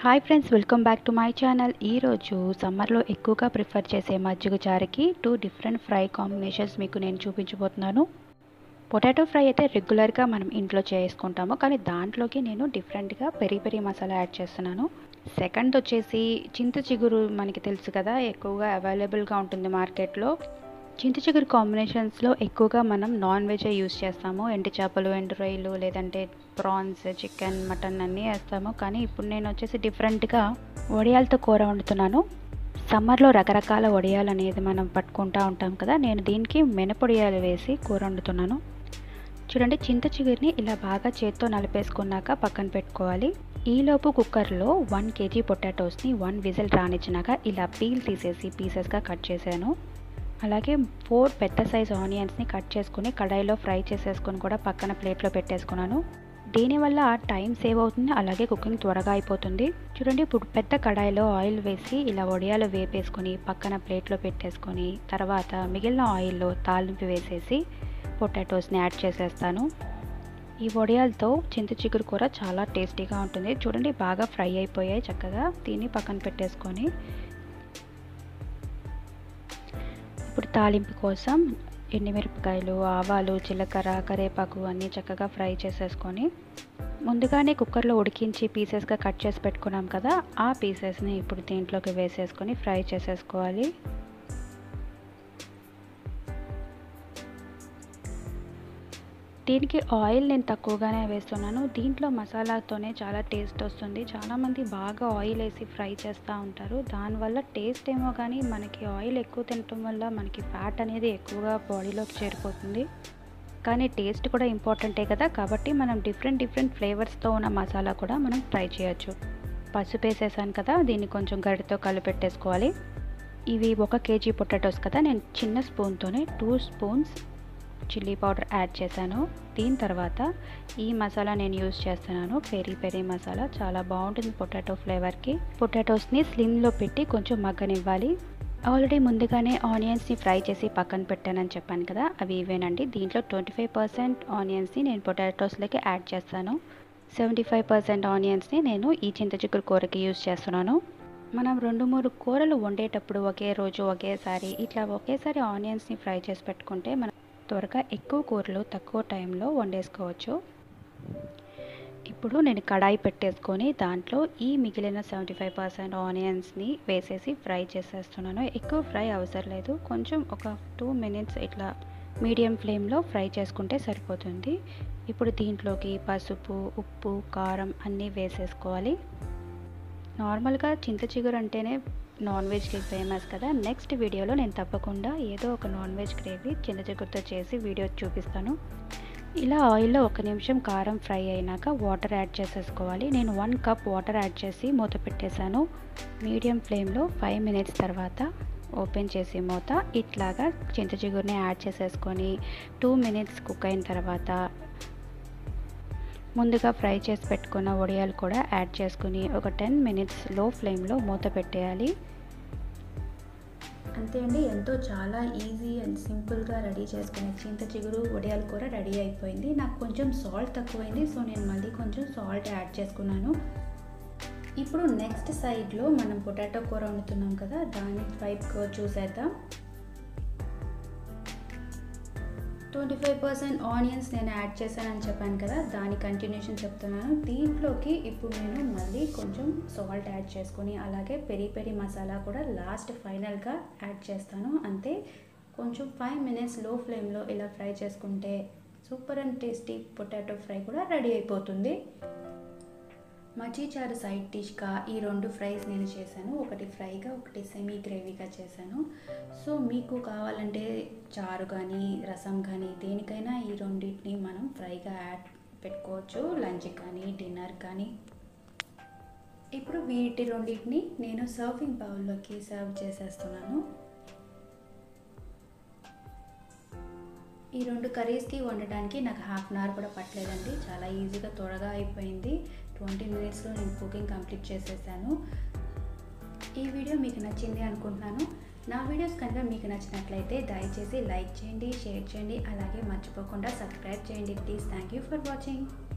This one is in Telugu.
hi friends welcome back to my channel ఈరోజు సమ్మర్లో ఎక్కువగా ప్రిఫర్ చేసే మజ్జిగ చారుకి టూ డిఫరెంట్ ఫ్రై కాంబినేషన్స్ మీకు నేను చూపించబోతున్నాను పొటాటో ఫ్రై అయితే రెగ్యులర్గా మనం ఇంట్లో చేసుకుంటాము కానీ దాంట్లోకి నేను డిఫరెంట్గా పెరి పెరి మసాలా యాడ్ చేస్తున్నాను సెకండ్ వచ్చేసి చింత చిగురు మనకి తెలుసు కదా ఎక్కువగా అవైలబుల్గా ఉంటుంది మార్కెట్లో చింత చిగురు కాంబినేషన్స్లో ఎక్కువగా మనం నాన్ వెజ్ యూస్ చేస్తాము ఎండు చేపలు ఎండు రొయ్యలు లేదంటే ప్రాన్స్ చికెన్ మటన్ అన్నీ వేస్తాము కానీ ఇప్పుడు నేను వచ్చేసి డిఫరెంట్గా వడియాలతో కూర వండుతున్నాను సమ్మర్లో రకరకాల వడియాలు అనేది మనం పట్టుకుంటూ ఉంటాం కదా నేను దీనికి మినపొడియాలు వేసి కూర వండుతున్నాను చూడండి చింత చిగురిని ఇలా బాగా చేత్తో నలిపేసుకున్నాక పక్కన పెట్టుకోవాలి ఈలోపు కుక్కర్లో వన్ కేజీ పొటాటోస్ని వన్ విజిల్ రానిచ్చినాక ఇలా పీల్ తీసేసి పీసెస్గా కట్ చేశాను అలాగే ఫోర్ పెద్ద సైజ్ ఆనియన్స్ని కట్ చేసుకుని కడాయిలో ఫ్రై చేసేసుకొని కూడా పక్కన ప్లేట్లో పెట్టేసుకున్నాను దీనివల్ల టైం సేవ్ అవుతుంది అలాగే కుకింగ్ త్వరగా అయిపోతుంది చూడండి ఇప్పుడు పెద్ద కడాయిలో ఆయిల్ వేసి ఇలా వడియాలు వేపేసుకొని పక్కన ప్లేట్లో పెట్టేసుకొని తర్వాత మిగిలిన ఆయిల్లో తాలింపు వేసేసి పొటాటోస్ని యాడ్ చేసేస్తాను ఈ వడియాలతో చింత చిగురు కూర చాలా టేస్టీగా ఉంటుంది చూడండి బాగా ఫ్రై అయిపోయాయి చక్కగా దీన్ని పక్కన పెట్టేసుకొని ఇప్పుడు తాలింపు కోసం ఎండుమిరపకాయలు ఆవాలు జీలకర్ర కరేపాకు అన్నీ చక్కగా ఫ్రై చేసేసుకొని ముందుగానే కుక్కర్లో ఉడికించి పీసెస్గా కట్ చేసి పెట్టుకున్నాం కదా ఆ పీసెస్ని ఇప్పుడు దీంట్లోకి వేసేసుకొని ఫ్రై చేసేసుకోవాలి దీనికి ఆయిల్ నేను తక్కువగానే వేస్తున్నాను దీంట్లో మసాలాతోనే చాలా టేస్ట్ వస్తుంది చాలామంది బాగా ఆయిల్ వేసి ఫ్రై చేస్తూ ఉంటారు దానివల్ల టేస్ట్ ఏమో కానీ మనకి ఆయిల్ ఎక్కువ తినటం వల్ల మనకి ఫ్యాట్ అనేది ఎక్కువగా బాడీలోకి చేరిపోతుంది కానీ టేస్ట్ కూడా ఇంపార్టెంటే కదా కాబట్టి మనం డిఫరెంట్ డిఫరెంట్ ఫ్లేవర్స్తో ఉన్న మసాలా కూడా మనం ట్రై చేయొచ్చు పసుపు వేసేసాను కదా దీన్ని కొంచెం గడితో కలిపెట్టేసుకోవాలి ఇవి ఒక కేజీ పొటాటోస్ కదా నేను చిన్న స్పూన్తోనే two spoons chilli powder add చేశాను దీని తర్వాత ఈ మసాలా నేను యూస్ చేస్తున్నాను పెరి పెరి మసాలా చాలా బాగుంటుంది పొటాటో ఫ్లేవర్కి పొటాటోస్ని స్లిమ్లో పెట్టి కొంచెం మగ్గనివ్వాలి ఆల్రెడీ ముందుగానే ఆనియన్స్ని ఫ్రై చేసి పక్కన పెట్టానని చెప్పాను కదా అవి ఇవేనండి దీంట్లో ట్వంటీ ఫైవ్ పర్సెంట్ ఆనియన్స్ని నేను పొటాటోస్లోకి యాడ్ చేస్తాను సెవెంటీ ఫైవ్ పర్సెంట్ ఆనియన్స్ని నేను ఈ చింత చిక్కుడు కూరకి యూస్ చేస్తున్నాను మనం రెండు మూడు కూరలు వండేటప్పుడు ఒకే రోజు ఒకేసారి ఇట్లా ఒకేసారి ఆనియన్స్ని ఫ్రై చేసి పెట్టుకుంటే మనం త్వరగా ఎక్కువ కూరలు తక్కువ టైంలో వండేసుకోవచ్చు ఇప్పుడు నేను కడాయి పెట్టేసుకొని దాంట్లో ఈ మిగిలిన సెవెంటీ ఫైవ్ పర్సెంట్ ఆనియన్స్ని వేసేసి ఫ్రై చేసేస్తున్నాను ఎక్కువ ఫ్రై అవసరం లేదు కొంచెం ఒక టూ మినిట్స్ ఇట్లా మీడియం ఫ్లేమ్లో ఫ్రై చేసుకుంటే సరిపోతుంది ఇప్పుడు దీంట్లోకి పసుపు ఉప్పు కారం అన్నీ వేసేసుకోవాలి నార్మల్గా చింత చిగురు అంటేనే నాన్ వెజ్కి ఫేమస్ కదా నెక్స్ట్ వీడియోలో నేను తప్పకుండా ఏదో ఒక నాన్ వెజ్ గ్రేవీ చింత చిగురుతో చేసి వీడియో చూపిస్తాను ఇలా ఆయిల్లో ఒక నిమిషం కారం ఫ్రై అయినాక వాటర్ యాడ్ చేసేసుకోవాలి నేను వన్ కప్ వాటర్ యాడ్ చేసి మూత పెట్టేశాను మీడియం ఫ్లేమ్లో ఫైవ్ మినిట్స్ తర్వాత ఓపెన్ చేసి మూత ఇట్లాగా చింత చిగురుని యాడ్ చేసేసుకొని టూ మినిట్స్ కుక్ అయిన తర్వాత ముందుగా ఫ్రై చేసి పెట్టుకున్న వడియాలు కూడా యాడ్ చేసుకుని ఒక టెన్ మినిట్స్ లో ఫ్లేమ్లో మూత పెట్టేయాలి అంతే అండి ఎంతో చాలా ఈజీ అండ్ సింపుల్గా రెడీ చేసుకునే చింత చిగురు వడియాల కూర రెడీ అయిపోయింది నాకు కొంచెం సాల్ట్ తక్కువైంది సో నేను మళ్ళీ కొంచెం సాల్ట్ యాడ్ చేసుకున్నాను ఇప్పుడు నెక్స్ట్ సైడ్లో మనం పొటాటో కూర వండుతున్నాం కదా దాని వైపు చూసేద్దాం ట్వంటీ ఫైవ్ పర్సెంట్ ఆనియన్స్ నేను యాడ్ చేశానని చెప్పాను కదా దాని కంటిన్యూషన్ చెప్తున్నాను దీంట్లోకి ఇప్పుడు నేను మళ్ళీ కొంచెం సాల్ట్ యాడ్ చేసుకొని అలాగే పెరి పెరి మసాలా కూడా లాస్ట్ ఫైనల్గా యాడ్ చేస్తాను అంతే కొంచెం ఫైవ్ మినిట్స్ లో ఫ్లేమ్లో ఇలా ఫ్రై చేసుకుంటే super and tasty potato fry కూడా రెడీ అయిపోతుంది మచీచారు సైడ్ డిష్గా ఈ రెండు ఫ్రైస్ నేను చేశాను ఒకటి ఫ్రైగా ఒకటి సెమీ గ్రేవీగా చేశాను సో మీకు కావాలంటే చారు కానీ రసం కానీ దేనికైనా ఈ రెండింటిని మనం ఫ్రైగా యాడ్ పెట్టుకోవచ్చు లంచ్ కానీ డిన్నర్ కానీ ఇప్పుడు వీటి రెండింటిని నేను సర్వింగ్ బౌల్లోకి సర్వ్ చేసేస్తున్నాను ఈ రెండు కర్రీస్కి వండడానికి నాకు హాఫ్ అన్ అవర్ కూడా పట్టలేదండి చాలా ఈజీగా త్వరగా అయిపోయింది ట్వంటీ మినిట్స్లో నేను కుకింగ్ కంప్లీట్ చేసేసాను ఈ వీడియో మీకు నచ్చింది అనుకుంటున్నాను నా వీడియోస్ కనుక మీకు నచ్చినట్లయితే దయచేసి లైక్ చేయండి షేర్ చేయండి అలాగే మర్చిపోకుండా సబ్స్క్రైబ్ చేయండి please thank you for watching